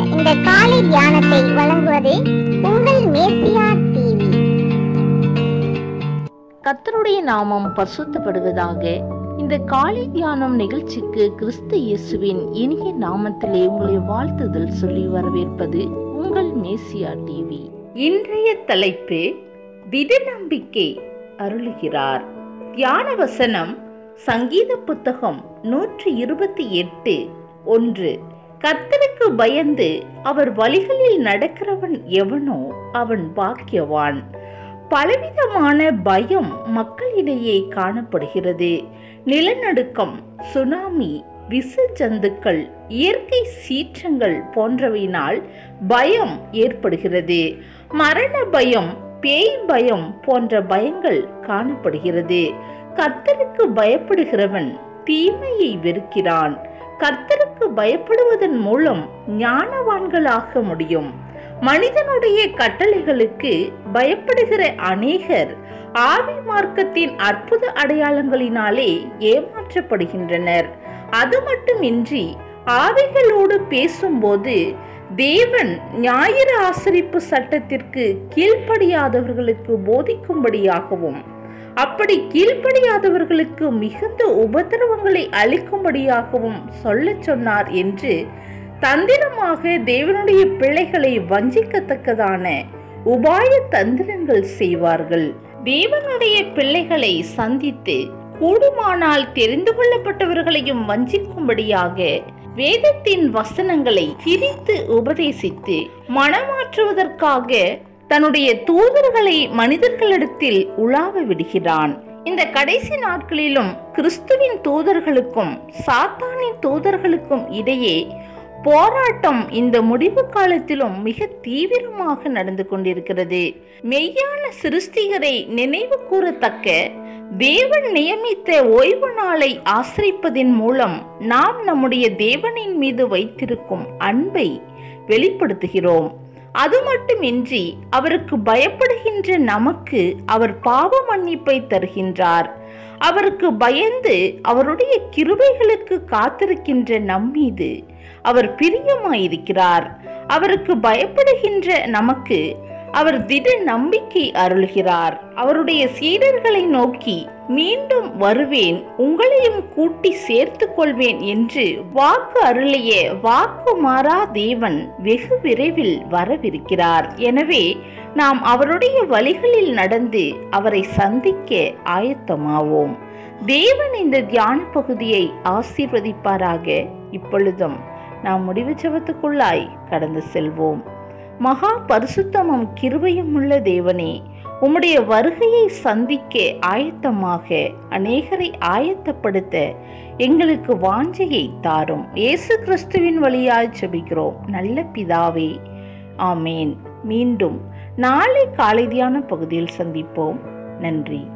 இந்த காலை தியானத்தை வழங்குவது உங்கள் மேசியா டிவி கர்த்தருடைய நாமம் பரிசுத்தப்படுவதாக இந்த காலை தியானம் நிகழ்ச்சிக்கு கிறிஸ்து இயேசுவின் இனிய நாமத்திலே உங்களை வாழ்த்துதல் சொல்லி வரவேற்பது உங்கள் மேசியா டிவி இன்றைய தலைப்பு திட நம்பிக்கை அருளுகிறார் தியான வசனம் சங்கீத புத்தகம் நூற்றி இருபத்தி எட்டு ஒன்று கர்த்தருக்கு பயந்து அவர் வழிகளில் நடக்கிறவன் எவனோ அவன் பாக்கியவான் பலவிதமான பயம் மக்களிடையே காணப்படுகிறது நிலநடுக்கம் சுனாமி விசு ஜந்துக்கள் இயற்கை சீற்றங்கள் போன்றவையினால் பயம் ஏற்படுகிறது மரண பயம் பேய் பயம் போன்ற பயங்கள் காணப்படுகிறது கர்த்தருக்கு பயப்படுகிறவன் தீமையை வெறுக்கிறான் கர்த்தருக்கு பயப்படுவதன் மூலம் ஞானவான்களாக முடியும் மனிதனுடைய கட்டளைகளுக்கு பயப்படுகிற அநேகர் ஆவி மார்க்கத்தின் அற்புத அடையாளங்களினாலே ஏமாற்றப்படுகின்றனர் அது மட்டுமின்றி ஆவிகளோடு பேசும்போது தேவன் ஞாயிறு ஆசரிப்பு சட்டத்திற்கு கீழ்ப்படியாதவர்களுக்கு போதிக்கும்படியாகவும் அப்படி கீழ்ப்படியாதவர்களுக்கு மிகுந்த உபத்திரவங்களை அளிக்கும்படியாகவும் சொல்லச் சொன்னார் என்று தந்திரமாக தேவனுடைய பிள்ளைகளை வஞ்சிக்கத்தக்கதான உபாய தந்திரங்கள் செய்வார்கள் தேவனுடைய பிள்ளைகளை சந்தித்து கூடுமானால் தெரிந்து கொள்ளப்பட்டவர்களையும் வஞ்சிக்கும்படியாக வேதத்தின் வசனங்களை திரித்து உபதேசித்து மனமாற்றுவதற்காக தன்னுடைய தூதர்களை மனிதர்களிடத்தில் உலாவ விடுகிறான் இந்த கடைசி நாட்களிலும் கிறிஸ்துவின் தூதர்களுக்கும் சாத்தானின் தூதர்களுக்கும் இடையே போராட்டம் இந்த முடிவு காலத்திலும் மிக தீவிரமாக நடந்து கொண்டிருக்கிறது மெய்யான சிருஷ்டிகரை நினைவு கூறத்தக்க தேவன் நியமித்த ஓய்வு நாளை ஆசிரிப்பதின் மூலம் நாம் நம்முடைய தேவனின் மீது வைத்திருக்கும் அன்பை வெளிப்படுத்துகிறோம் அது மட்டுமின்றி அவருக்கு பயப்படுகின்ற நமக்கு அவர் பாவ மன்னிப்பை தருகின்றார் அவருக்கு பயந்து அவருடைய கிருபைகளுக்கு காத்திருக்கின்ற நம்மீது அவர் பிரியமாயிருக்கிறார் அவருக்கு பயப்படுகின்ற நமக்கு அவர் திட நம்பிக்கை அருள்கிறார் அவருடைய சீடர்களை நோக்கி மீண்டும் வருவேன் உங்களையும் கூட்டி சேர்த்து கொள்வேன் என்று வாக்கு அருளிய வாக்கு மாறா தேவன் வெகு விரைவில் வரவிருக்கிறார் எனவே நாம் அவருடைய வழிகளில் நடந்து அவரை சந்திக்க ஆயத்தமாவோம் தேவன் இந்த தியான பகுதியை ஆசீர்வதிப்பாராக இப்பொழுதும் நாம் முடிவு ஜபத்துக்குள்ளாய் கடந்து செல்வோம் மகா பரிசுத்தமும் கிருபையும் உள்ள தேவனே உம்முடைய வருகையை சந்திக்க ஆயத்தமாக அநேகரை ஆயத்தப்படுத்த எங்களுக்கு வாஞ்சையை தாரும் இயேசு கிறிஸ்துவின் வழியாய் ஜெபிக்கிறோம் நல்ல பிதாவே ஆமேன் மீண்டும் நாளை காலை தியான பகுதியில் சந்திப்போம் நன்றி